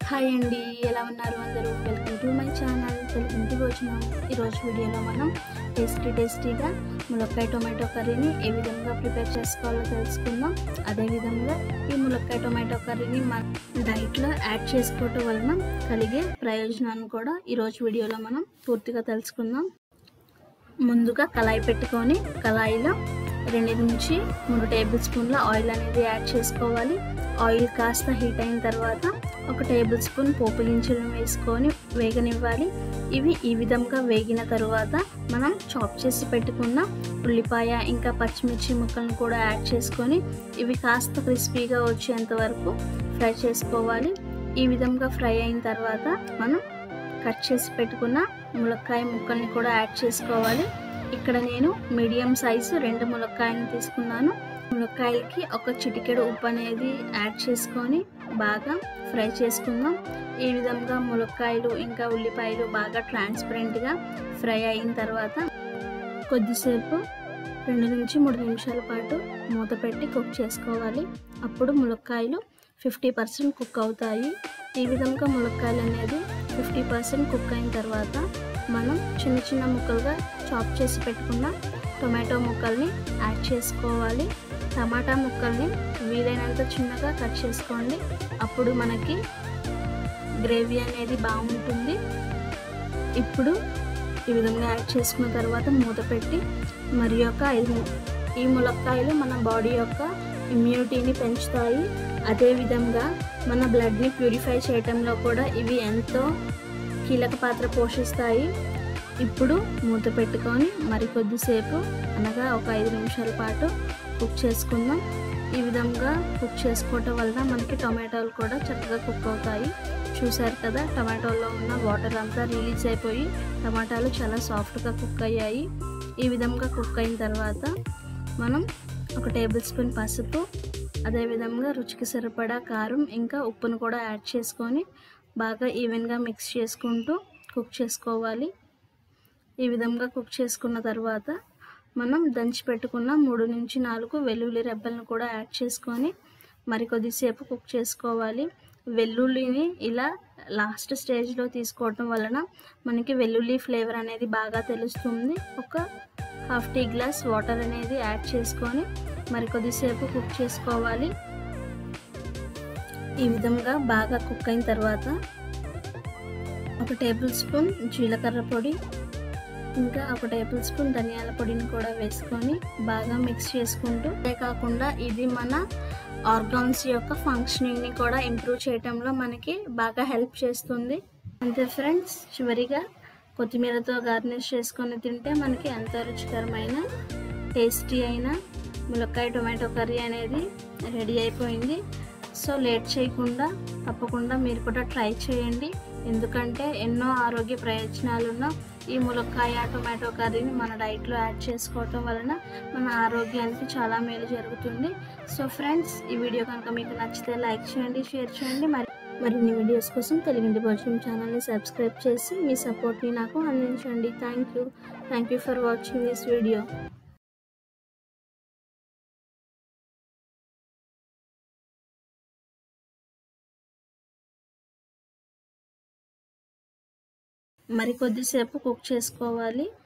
hi అండి ఎలా ఉన్నారు అందరూ welcome to my channel Telugu ఇంటి భోజనం ఈరోజు వీడియోలో మనం టేస్టీ టేస్టీగా ములక్కాయ టొమాటో కర్రీని ఏ విధంగా ప్రిపేర్ చేసుకోవాలో తెలుసుకుందాం అదేవిధంగా ఈ ములక్కాయ టొమాటో కర్రీని మన డైట్లో యాడ్ చేసుకోవటం వలన కలిగే ప్రయోజనాన్ని కూడా ఈరోజు వీడియోలో మనం పూర్తిగా తెలుసుకుందాం ముందుగా కళాయి పెట్టుకొని కళాయిలో రెండు నుంచి మూడు టేబుల్ స్పూన్ల ఆయిల్ అనేది యాడ్ చేసుకోవాలి ఆయిల్ కాస్త హీట్ అయిన తర్వాత ఒక టేబుల్ స్పూన్ పోపు గింజలను వేసుకొని వేగనివ్వాలి ఇవి ఈ విధంగా వేగిన తర్వాత మనం చాప్ చేసి పెట్టుకున్న ఉల్లిపాయ ఇంకా పచ్చిమిర్చి ముక్కలను కూడా యాడ్ చేసుకొని ఇవి కాస్త క్రిస్పీగా వచ్చేంత వరకు ఫ్రై చేసుకోవాలి ఈ విధంగా ఫ్రై అయిన తర్వాత మనం కట్ చేసి పెట్టుకున్న ములక్కాయ ముక్కల్ని కూడా యాడ్ చేసుకోవాలి ఇక్కడ నేను మీడియం సైజు రెండు ములక్కాయలు తీసుకున్నాను ములక్కాయలకి ఒక చిటికెడు ఉప్పు అనేది యాడ్ చేసుకొని బాగా ఫ్రై చేసుకుందాం ఈ విధంగా ములక్కాయలు ఇంకా ఉల్లిపాయలు బాగా ట్రాన్స్పరెంట్గా ఫ్రై అయిన తర్వాత కొద్దిసేపు రెండు నుంచి మూడు నిమిషాల పాటు మూత పెట్టి కుక్ చేసుకోవాలి అప్పుడు ములక్కాయలు ఫిఫ్టీ పర్సెంట్ కుక్ అవుతాయి ఈ విధంగా ములక్కాయలు అనేది ఫిఫ్టీ పర్సెంట్ కుక్ అయిన తర్వాత మనం చిన్న చిన్న ముక్కలుగా చాప్ చేసి పెట్టుకున్న టొమాటో ముక్కల్ని యాడ్ చేసుకోవాలి టమాటా ముక్కల్ని వీలైనంత చిన్నగా కట్ చేసుకోండి అప్పుడు మనకి గ్రేవీ అనేది బాగుంటుంది ఇప్పుడు ఈ విధంగా యాడ్ చేసుకున్న తర్వాత మూత పెట్టి మరి యొక్క ఐదు ఈ ములక్కాయలు మన బాడీ యొక్క ఇమ్యూనిటీని పెంచుతాయి అదేవిధంగా మన బ్లడ్ని ప్యూరిఫై చేయటంలో కూడా ఇవి ఎంతో కీలక పాత్ర పోషిస్తాయి ఇప్పుడు మూత పెట్టుకొని మరి కొద్దిసేపు అనగా ఒక ఐదు నిమిషాల పాటు కుక్ చేసుకుందాం ఈ విధంగా కుక్ చేసుకోవటం వలన మనకి టొమాటోలు కూడా చక్కగా కుక్ అవుతాయి చూసారు కదా టమాటోలో ఉన్న వాటర్ అంతా రిలీజ్ అయిపోయి టమాటాలు చాలా సాఫ్ట్గా కుక్ అయ్యాయి ఈ విధంగా కుక్ అయిన తర్వాత మనం ఒక టేబుల్ స్పూన్ పసుపు అదేవిధంగా రుచికి సరిపడా కారం ఇంకా ఉప్పును కూడా యాడ్ చేసుకొని బాగా ఈవెన్గా మిక్స్ చేసుకుంటూ కుక్ చేసుకోవాలి ఈ విధంగా కుక్ చేసుకున్న తర్వాత మనం దంచి పెట్టుకున్న మూడు నుంచి నాలుగు వెల్లుల్లి రెబ్బలను కూడా యాడ్ చేసుకొని మరి కొద్దిసేపు కుక్ చేసుకోవాలి వెల్లుల్లిని ఇలా లాస్ట్ స్టేజ్లో తీసుకోవటం వలన మనకి వెల్లుల్లి ఫ్లేవర్ అనేది బాగా తెలుస్తుంది ఒక హాఫ్ టీ గ్లాస్ వాటర్ అనేది యాడ్ చేసుకొని మరి కొద్దిసేపు కుక్ చేసుకోవాలి ఈ విధంగా బాగా కుక్ అయిన తర్వాత ఒక టేబుల్ స్పూన్ జీలకర్ర పొడి ఇంకా ఒక టేబుల్ స్పూన్ ధనియాల పొడిని కూడా వేసుకొని బాగా మిక్స్ చేసుకుంటూ కాకుండా ఇది మన ఆర్గాన్స్ యొక్క ఫంక్షనింగ్ని కూడా ఇంప్రూవ్ చేయడంలో మనకి బాగా హెల్ప్ చేస్తుంది అంతే ఫ్రెండ్స్ చివరిగా కొత్తిమీరతో గార్నిష్ చేసుకొని తింటే మనకి ఎంతో రుచికరమైన టేస్టీ అయిన ములక్కాయ టొమాటో కర్రీ అనేది రెడీ అయిపోయింది సో లేట్ చేయకుండా తప్పకుండా మీరు కూడా ట్రై చేయండి ఎందుకంటే ఎన్నో ఆరోగ్య ప్రయోజనాలున్న ఈ ములక్కాయ టొమాటో కర్రీని మన డైట్లో యాడ్ చేసుకోవటం వలన మన ఆరోగ్యానికి చాలా మేలు జరుగుతుంది సో ఫ్రెండ్స్ ఈ వీడియో కనుక మీకు నచ్చితే లైక్ చేయండి షేర్ చేయండి మరి మరిన్ని వీడియోస్ కోసం తెలుగుంటి భోజనం ఛానల్ని సబ్స్క్రైబ్ చేసి మీ సపోర్ట్ని నాకు అందించండి thank you thank you for watching this video మరి కొద్దిసేపు కుక్ చేసుకోవాలి